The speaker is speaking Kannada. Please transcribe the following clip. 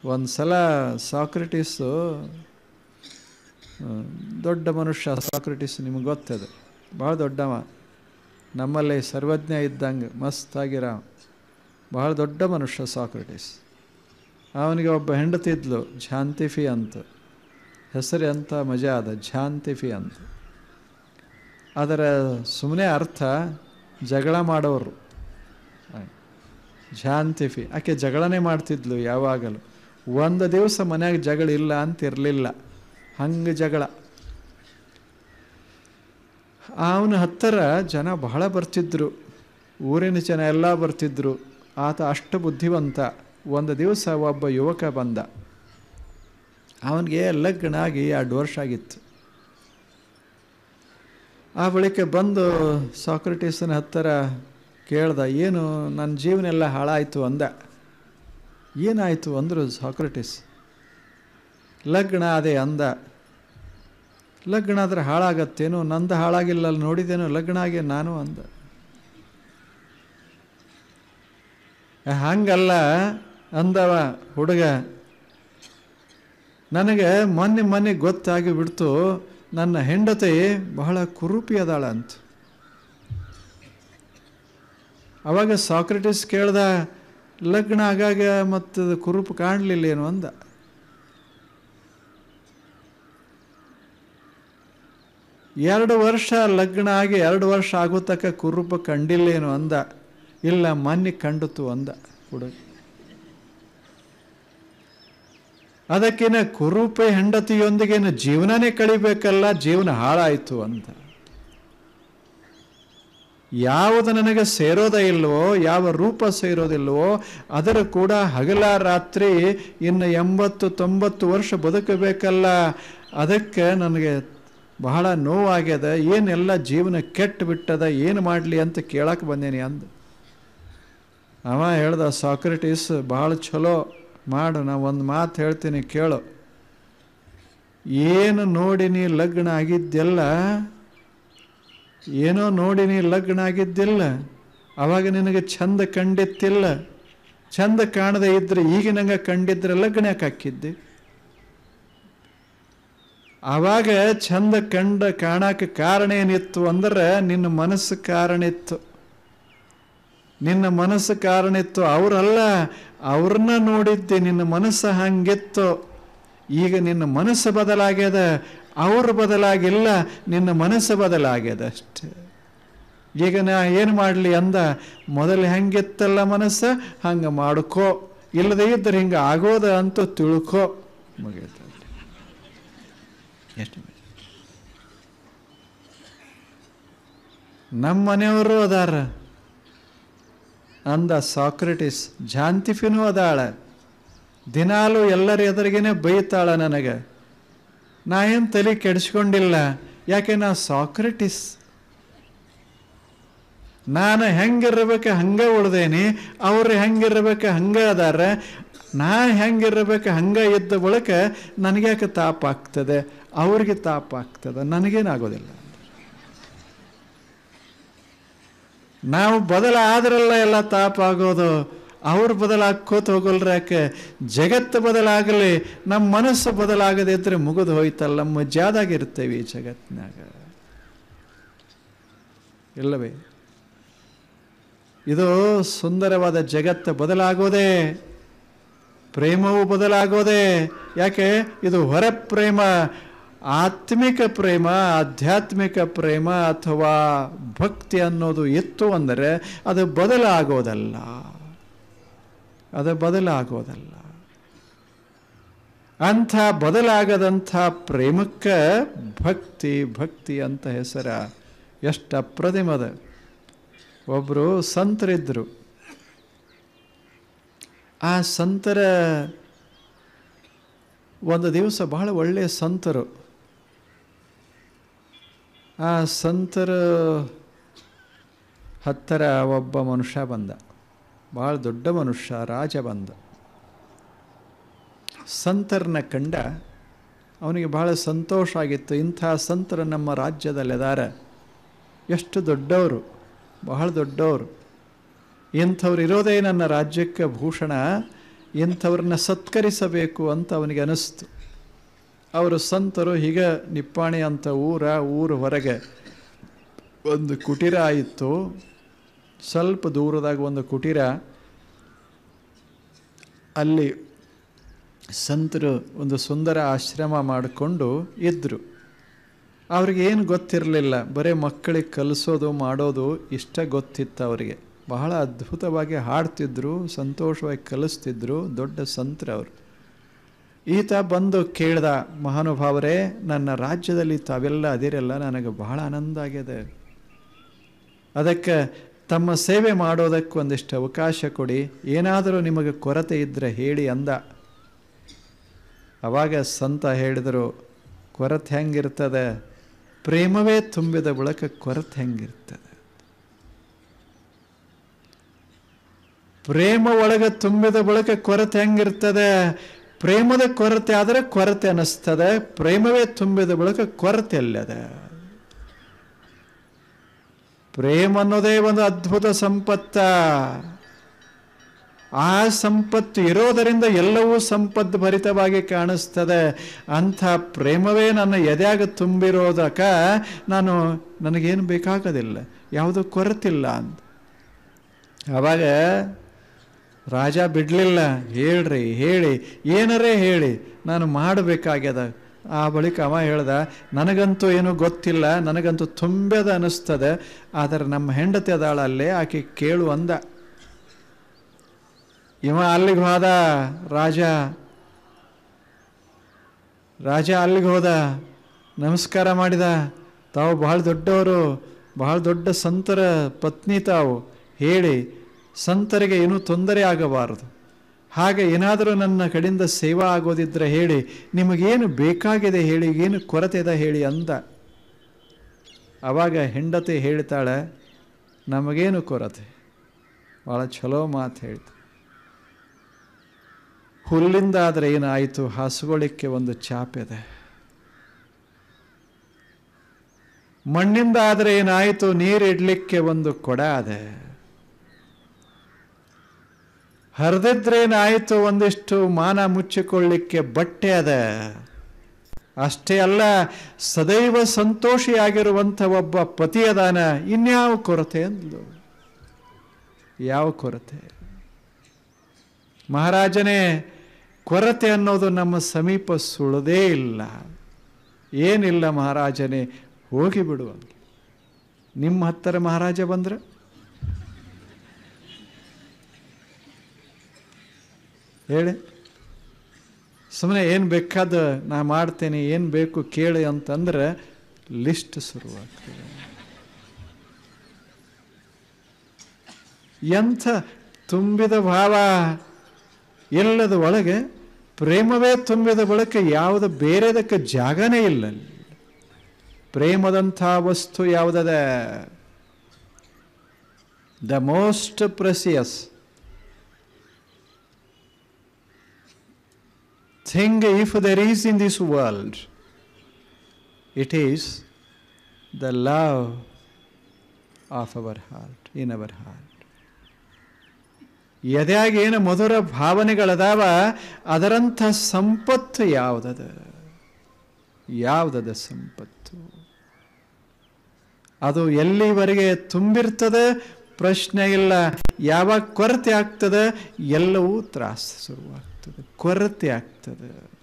ಒಂದು ಸಲ ಸಾಕ್ರೆಟಿಸು ದೊಡ್ಡ ಮನುಷ್ಯ ಸಾಕ್ರೆಟಿಸ್ ನಿಮಗೆ ಗೊತ್ತದು ಭಾಳ ದೊಡ್ಡವ ನಮ್ಮಲ್ಲಿ ಸರ್ವಜ್ಞ ಇದ್ದಂಗೆ ಮಸ್ತಾಗಿರ ಭಾಳ ದೊಡ್ಡ ಮನುಷ್ಯ ಸಾಕ್ರೆಟಿಸ್ ಅವನಿಗೆ ಒಬ್ಬ ಹೆಂಡತಿದ್ಲು ಝಾಂತಿಫಿ ಅಂತ ಹೆಸರು ಅಂತ ಮಜಾ ಅದ ಝಾಂತಿಫಿ ಅಂತ ಅದರ ಸುಮ್ಮನೆ ಅರ್ಥ ಜಗಳ ಮಾಡೋರು ಝಾಂತಿಫಿ ಆಕೆ ಜಗಳನೇ ಮಾಡ್ತಿದ್ಲು ಯಾವಾಗಲೂ ಒಂದು ದಿವಸ ಮನ್ಯಾಗ ಜಗಳ ಇಲ್ಲ ಅಂತ ಇರಲಿಲ್ಲ ಹಂಗೆ ಜಗಳ ಅವನ ಹತ್ತಿರ ಜನ ಬಹಳ ಬರ್ತಿದ್ರು ಊರಿನ ಜನ ಎಲ್ಲ ಬರ್ತಿದ್ರು ಆತ ಅಷ್ಟು ಬುದ್ಧಿವಂತ ಒಂದು ದಿವಸ ಒಬ್ಬ ಯುವಕ ಬಂದ ಅವನಿಗೆ ಲಗ್ನ ಆಗಿ ಎರಡು ವರ್ಷ ಆಗಿತ್ತು ಆ ಬಳಿಕ ಬಂದು ಸಾಕ್ರೆಟಿಸನ ಹತ್ತಿರ ಕೇಳ್ದ ಏನು ನನ್ನ ಜೀವನ ಎಲ್ಲ ಹಾಳಾಯಿತು ಅಂದ ಏನಾಯಿತು ಅಂದರು ಸಾಕ್ರೆಟಿಸ್ ಲಗ್ನ ಅದೇ ಅಂದ ಲಗ್ನ ಆದರೆ ಹಾಳಾಗತ್ತೇನು ನಂದು ಹಾಳಾಗಿಲ್ಲ ಅಲ್ಲಿ ನೋಡಿದೇನು ಲಗ್ನ ಆಗಿ ನಾನು ಅಂದ ಹಂಗಲ್ಲ ಅಂದವ ಹುಡುಗ ನನಗೆ ಮೊನ್ನೆ ಮೊನ್ನೆ ಗೊತ್ತಾಗಿ ಬಿಡ್ತು ನನ್ನ ಹೆಂಡತಿ ಬಹಳ ಕುರೂಪಿ ಅದಾಳ ಅಂತ ಅವಾಗ ಸಾಕ್ರೆಟಿಸ್ ಕೇಳ್ದ ಲಗ್ನ ಆಗಾಗ ಮತ್ತು ಕುರುಪು ಕಾಣಲಿಲ್ಲ ಏನು ಅಂದ ಎರಡು ವರ್ಷ ಲಗ್ನ ಆಗಿ ಎರಡು ವರ್ಷ ಆಗೋ ತಕ್ಕ ಕುರುಪ ಕಂಡಿಲ್ಲೇನು ಅಂದ ಇಲ್ಲ ಮೊನ್ನೆ ಕಂಡಿತು ಅಂದ ಹುಡುಗ ಅದಕ್ಕೇನ ಕುರೂಪೆ ಹೆಂಡತಿಯೊಂದಿಗೇನು ಜೀವನನೇ ಕಳಿಬೇಕಲ್ಲ ಜೀವನ ಹಾಳಾಯಿತು ಅಂತ ಯಾವುದು ನನಗೆ ಸೇರೋದೇ ಇಲ್ವೋ ಯಾವ ರೂಪ ಸೇರೋದಿಲ್ವೋ ಅದರ ಕೂಡ ಹಗಲ ರಾತ್ರಿ ಇನ್ನು ಎಂಬತ್ತು ತೊಂಬತ್ತು ವರ್ಷ ಬದುಕಬೇಕಲ್ಲ ಅದಕ್ಕೆ ನನಗೆ ಬಹಳ ನೋವಾಗ್ಯದ ಏನೆಲ್ಲ ಜೀವನ ಕೆಟ್ಟು ಬಿಟ್ಟದ ಏನು ಮಾಡಲಿ ಅಂತ ಕೇಳಕ್ಕೆ ಬಂದೇನಿ ಅಂದ ಅವ ಹೇಳ್ದ ಸಾಕ್ರೆಟಿಸ್ ಭಾಳ ಚಲೋ ಮಾಡು ನಾ ಒಂದು ಮಾತು ಹೇಳ್ತೀನಿ ಕೇಳು ಏನು ನೋಡಿ ನೀ ಲಗ್ನ ಆಗಿದ್ದೆಲ್ಲ ಏನೋ ನೋಡಿ ನೀ ಲಗ್ನ ಆಗಿದ್ದಿಲ್ಲ ಅವಾಗ ನಿನಗೆ ಚಂದ ಕಂಡಿತ್ತಿಲ್ಲ ಚಂದ ಕಾಣದೇ ಇದ್ರೆ ಈಗ ನಂಗೆ ಕಂಡಿದ್ರೆ ಲಗ್ನ ಯಾಕೆ ಹಾಕಿದ್ದೆ ಆವಾಗ ಚಂದ ಕಂಡ ಕಾಣಕ್ಕೆ ಕಾರಣ ಏನಿತ್ತು ಅಂದ್ರೆ ನಿನ್ನ ಮನಸ್ಸು ಕಾರಣ ಇತ್ತು ನಿನ್ನ ಮನಸ್ಸು ಕಾರಣ ಇತ್ತು ಅವರಲ್ಲ ಅವ್ರನ್ನ ನೋಡಿದ್ದೆ ನಿನ್ನ ಮನಸ್ಸು ಹಂಗಿತ್ತು ಈಗ ನಿನ್ನ ಮನಸ್ಸು ಬದಲಾಗ್ಯದ ಅವ್ರ ಬದಲಾಗಿಲ್ಲ ನಿನ್ನ ಮನಸ್ಸು ಬದಲಾಗ್ಯದ ಅಷ್ಟೆ ಈಗ ನಾ ಏನು ಮಾಡಲಿ ಅಂದ ಮೊದಲು ಹೆಂಗಿತ್ತಲ್ಲ ಮನಸ್ಸು ಹಂಗೆ ಮಾಡ್ಕೋ ಇಲ್ಲದೇ ಇದ್ರೆ ಹಿಂಗೆ ಆಗೋದ ಅಂತ ತಿಳ್ಕೋ ಮುಗಿಯುತ್ತೆ ಎಷ್ಟು ನಮ್ಮ ಮನೆಯವರು ಅದಾರ ಅಂದ ಸಾಕ್ರೆಟಿಸ್ ಜಾಂತಿಫಿನೂ ಅದಾಳ ದಿನಾಲು ಎಲ್ಲರ ಎದುರಿಗೇನೆ ಬೈತಾಳ ನನಗೆ ನಾ ಏನು ತಲೆ ಕೆಡಿಸ್ಕೊಂಡಿಲ್ಲ ಯಾಕೆ ನಾ ಸಾಕ್ರೆಟಿಸ್ ನಾನು ಹೆಂಗಿರ್ಬೇಕು ಹಂಗೆ ಉಳ್ದೇನಿ ಅವ್ರು ಹೆಂಗಿರ್ಬೇಕು ಹಂಗೆ ಅದಾರ ನಾ ಹೆಂಗಿರ್ಬೇಕು ಹಂಗೆ ಇದ್ದ ಬಳಿಕ ನನಗ್ಯಾಕೆ ತಾಪ ಆಗ್ತದೆ ಅವ್ರಿಗೆ ತಾಪ ಆಗ್ತದೆ ನನಗೇನಾಗೋದಿಲ್ಲ ನಾವು ಬದಲಾದ್ರಲ್ಲ ಎಲ್ಲ ತಾಪ ಆಗೋದು ಅವ್ರು ಬದಲಾಕೋತ ಹೋಗಲ್ರಿ ಯಾಕೆ ಜಗತ್ತು ಬದಲಾಗಲಿ ನಮ್ಮ ಮನಸ್ಸು ಬದಲಾಗದೆ ಇದ್ರೆ ಮುಗಿದು ಹೋಯ್ತಲ್ಲ ನಮ್ಮ ಜಾದಾಗಿರ್ತೇವೆ ಈ ಜಗತ್ತಿನಾಗ ಇಲ್ಲವೇ ಇದು ಸುಂದರವಾದ ಜಗತ್ತು ಬದಲಾಗೋದೇ ಪ್ರೇಮವು ಬದಲಾಗೋದೇ ಯಾಕೆ ಇದು ಹೊರ ಪ್ರೇಮ ಆತ್ಮಿಕ ಪ್ರೇಮ ಆಧ್ಯಾತ್ಮಿಕ ಪ್ರೇಮ ಅಥವಾ ಭಕ್ತಿ ಅನ್ನೋದು ಇತ್ತು ಅಂದರೆ ಅದು ಬದಲಾಗೋದಲ್ಲ ಅದು ಬದಲಾಗೋದಲ್ಲ ಅಂಥ ಬದಲಾಗದಂಥ ಪ್ರೇಮಕ್ಕೆ ಭಕ್ತಿ ಭಕ್ತಿ ಅಂತ ಹೆಸರ ಎಷ್ಟು ಅಪ್ರತಿಮದ ಒಬ್ಬರು ಸಂತರಿದ್ದರು ಆ ಸಂತರ ಒಂದು ದಿವಸ ಬಹಳ ಒಳ್ಳೆಯ ಸಂತರು ಆ ಸಂತರ ಹತ್ತಿರ ಒಬ್ಬ ಮನುಷ್ಯ ಬಂದ ಭಾಳ ದೊಡ್ಡ ಮನುಷ್ಯ ರಾಜ ಬಂದ ಸಂತರನ್ನ ಕಂಡ ಅವನಿಗೆ ಬಹಳ ಸಂತೋಷ ಆಗಿತ್ತು ಇಂಥ ಸಂತರು ನಮ್ಮ ರಾಜ್ಯದಲ್ಲಿದಾರ ಎಷ್ಟು ದೊಡ್ಡವರು ಬಹಳ ದೊಡ್ಡವರು ಇಂಥವ್ರು ಇರೋದೇ ನನ್ನ ರಾಜ್ಯಕ್ಕೆ ಭೂಷಣ ಇಂಥವ್ರನ್ನ ಸತ್ಕರಿಸಬೇಕು ಅಂತ ಅವನಿಗೆ ಅನಿಸ್ತು ಅವರು ಸಂತರು ಹೀಗೆ ನಿಪ್ಪಾಣಿ ಅಂತ ಊರ ಊರು ಹೊರಗೆ ಒಂದು ಕುಟೀರ ಇತ್ತು ಸ್ವಲ್ಪ ದೂರದಾಗ ಒಂದು ಕುಟೀರ ಅಲ್ಲಿ ಸಂತರು ಒಂದು ಸುಂದರ ಆಶ್ರಮ ಮಾಡಿಕೊಂಡು ಇದ್ದರು ಅವ್ರಿಗೆ ಏನು ಗೊತ್ತಿರಲಿಲ್ಲ ಬರೀ ಮಕ್ಕಳಿಗೆ ಕಲಿಸೋದು ಮಾಡೋದು ಇಷ್ಟ ಗೊತ್ತಿತ್ತು ಅವರಿಗೆ ಬಹಳ ಅದ್ಭುತವಾಗಿ ಹಾಡ್ತಿದ್ರು ಸಂತೋಷವಾಗಿ ಕಲಿಸ್ತಿದ್ರು ದೊಡ್ಡ ಸಂತರು ಅವರು ಈತ ಬಂದು ಕೇಳ್ದ ಮಹಾನುಭಾವರೇ ನನ್ನ ರಾಜ್ಯದಲ್ಲಿ ತಾವೆಲ್ಲ ಅದಿರಲ್ಲ ನನಗೆ ಬಹಳ ಆನಂದ ಆಗಿದೆ ಅದಕ್ಕೆ ತಮ್ಮ ಸೇವೆ ಮಾಡೋದಕ್ಕೆ ಒಂದಿಷ್ಟು ಅವಕಾಶ ಕೊಡಿ ಏನಾದರೂ ನಿಮಗೆ ಕೊರತೆ ಇದ್ದರೆ ಹೇಳಿ ಅಂದ ಅವಾಗ ಸಂತ ಹೇಳಿದರು ಕೊರತೆ ಹೆಂಗಿರ್ತದೆ ಪ್ರೇಮವೇ ತುಂಬಿದ ಬಳಿಕ ಕೊರತೆ ಹೆಂಗಿರ್ತದೆ ಪ್ರೇಮ ಒಳಗೆ ತುಂಬಿದ ಬಳಿಕ ಕೊರತೆ ಹೆಂಗಿರ್ತದೆ ಪ್ರೇಮದ ಕೊರತೆ ಆದರೆ ಕೊರತೆ ಅನ್ನಿಸ್ತದೆ ಪ್ರೇಮವೇ ತುಂಬಿದ ಬಳಿಕ ಕೊರತೆ ಎಲ್ಲದೆ ಪ್ರೇಮ ಅನ್ನೋದೇ ಒಂದು ಅದ್ಭುತ ಸಂಪತ್ತ ಆ ಸಂಪತ್ತು ಇರೋದರಿಂದ ಎಲ್ಲವೂ ಸಂಪತ್ತು ಭರಿತವಾಗಿ ಕಾಣಿಸ್ತದೆ ಅಂಥ ಪ್ರೇಮವೇ ನನ್ನ ಎದೆಯಾಗ ತುಂಬಿರೋದಕ್ಕ ನಾನು ನನಗೇನು ಬೇಕಾಗೋದಿಲ್ಲ ಯಾವುದೂ ಕೊರತಿಲ್ಲ ಅಂತ ಆವಾಗ ರಾಜ ಬಿಡಲಿಲ್ಲ ಹೇಳ್ರಿ ಹೇಳಿ ಏನರೇ ಹೇಳಿ ನಾನು ಮಾಡಬೇಕಾಗ್ಯದ ಆ ಬಳಿಕ ಅವ ಹೇಳ್ದ ನನಗಂತೂ ಏನೂ ಗೊತ್ತಿಲ್ಲ ನನಗಂತೂ ತುಂಬದ ಅನ್ನಿಸ್ತದೆ ಆದರೆ ನಮ್ಮ ಹೆಂಡತಿ ಅದಾಳ ಅಲ್ಲೇ ಆಕೆ ಕೇಳು ಅಂದ ಇವ ಅಲ್ಲಿಗೆ ಹೋದ ರಾಜ ರಾಜ ಅಲ್ಲಿಗೆ ಹೋದ ನಮಸ್ಕಾರ ಮಾಡಿದ ತಾವು ಬಹಳ ದೊಡ್ಡವರು ಬಹಳ ದೊಡ್ಡ ಸಂತರ ಪತ್ನಿ ತಾವು ಹೇಳಿ ಸಂತರಿಗೆ ಏನೂ ತೊಂದರೆ ಆಗಬಾರದು ಹಾಗೆ ಏನಾದರೂ ನನ್ನ ಕಡೆಯಿಂದ ಸೇವಾ ಆಗೋದಿದ್ರೆ ಹೇಳಿ ನಿಮಗೇನು ಬೇಕಾಗಿದೆ ಹೇಳಿ ಏನು ಕೊರತೆ ಇದೆ ಹೇಳಿ ಅಂದ ಆವಾಗ ಹೆಂಡತಿ ಹೇಳ್ತಾಳೆ ನಮಗೇನು ಕೊರತೆ ಭಾಳ ಚಲೋ ಮಾತು ಹೇಳ್ತು ಹುಲ್ಲಿಂದ ಆದರೆ ಏನಾಯಿತು ಹಸುಗಳಿಕ್ಕೆ ಒಂದು ಚಾಪಿದೆ ಮಣ್ಣಿಂದ ಆದರೆ ಏನಾಯಿತು ನೀರಿಡ್ಲಿಕ್ಕೆ ಒಂದು ಕೊಡ ಅದೆ ಹರಿದಿದ್ರೇನಾಯಿತು ಒಂದಿಷ್ಟು ಮಾನ ಮುಚ್ಚಿಕೊಳ್ಳಿಕ್ಕೆ ಬಟ್ಟೆ ಅದ ಅಷ್ಟೇ ಅಲ್ಲ ಸದೈವ ಸಂತೋಷಿಯಾಗಿರುವಂಥ ಒಬ್ಬ ಪತಿ ಅದಾನ ಇನ್ಯಾವ ಕೊರತೆ ಅಂದ್ಲು ಯಾವ ಕೊರತೆ ಮಹಾರಾಜನೇ ಕೊರತೆ ಅನ್ನೋದು ನಮ್ಮ ಸಮೀಪ ಸುಳದೇ ಇಲ್ಲ ಏನಿಲ್ಲ ಮಹಾರಾಜನೇ ಹೋಗಿಬಿಡು ಅಂತ ನಿಮ್ಮ ಹತ್ತಿರ ಮಹಾರಾಜ ಬಂದ್ರೆ ಹೇಳಿ ಸುಮ್ಮನೆ ಏನು ಬೇಕಾದ ನಾ ಮಾಡ್ತೇನೆ ಏನು ಬೇಕು ಕೇಳಿ ಅಂತಂದ್ರೆ ಲಿಸ್ಟ್ ಶುರುವಾಗ್ತದೆ ಎಂಥ ತುಂಬಿದ ಭಾವ ಎಲ್ಲದ ಒಳಗೆ ಪ್ರೇಮವೇ ತುಂಬಿದ ಬಳಿಕ ಯಾವುದು ಬೇರೆದಕ್ಕೆ ಜಾಗನೇ ಇಲ್ಲ ಅಲ್ಲಿ ಪ್ರೇಮದಂಥ ವಸ್ತು ಯಾವುದದ the most precious thing if there is in this world, it is the love of our heart, in our heart. ಎದೆಯಾಗ ಏನು ಮಧುರ ಭಾವನೆಗಳದಾವ ಅದರಂಥ ಸಂಪತ್ತು ಯಾವುದದ ಯಾವುದದ ಸಂಪತ್ತು ಅದು ಎಲ್ಲಿವರೆಗೆ ತುಂಬಿರ್ತದೆ ಪ್ರಶ್ನೆ ಇಲ್ಲ ಯಾವಾಗ ಕೊರತೆ ಆಗ್ತದೆ ಎಲ್ಲವೂ ತ್ರಾಸ ಶುರುವಾಗ್ತದೆ ಕೊರತೆ ಆಗ್ತದೆ